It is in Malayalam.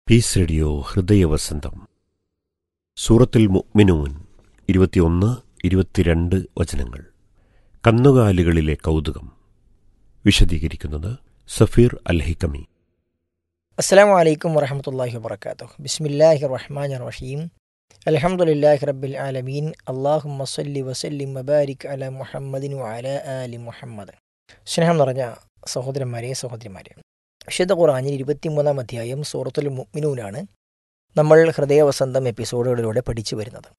പീസ് റേഡിയോ ഹൃദയവസന്തം സൂറത്തുൽ മുഅ്മിനൂൻ ഇരുപത്തിയൊന്ന് ഇരുപത്തിരണ്ട് വചനങ്ങൾ കന്നുകാലികളിലെ കൗതുകം വിശദീകരിക്കുന്നത് സഫീർ അൽ ഹിക്കമി അസ്സാം വലൈക്കും വറഹമത്തല്ലാഹി വബർക്കാത്തു ബിസ്മില്ലാഹി റഹ്മാൻ റഹീം അലഹമുല്ലാഹി റബ്ബിൽ ആലമീൻ അള്ളാഹു മസല്ലി വസല്ലിം മബാരിക് അല മുഹമ്മദിൻ അല ആലി മുഹമ്മദ് സ്നേഹം നിറഞ്ഞ സഹോദരന്മാരെ സഹോദരിമാരെ വിശുദ്ധ ഖുറാനിൽ ഇരുപത്തിമൂന്നാം അധ്യായം സൂറത്തുൽ മുഅ്മിനൂനാണ് നമ്മൾ ഹൃദയവസന്തം എപ്പിസോഡുകളിലൂടെ പഠിച്ചു വരുന്നത്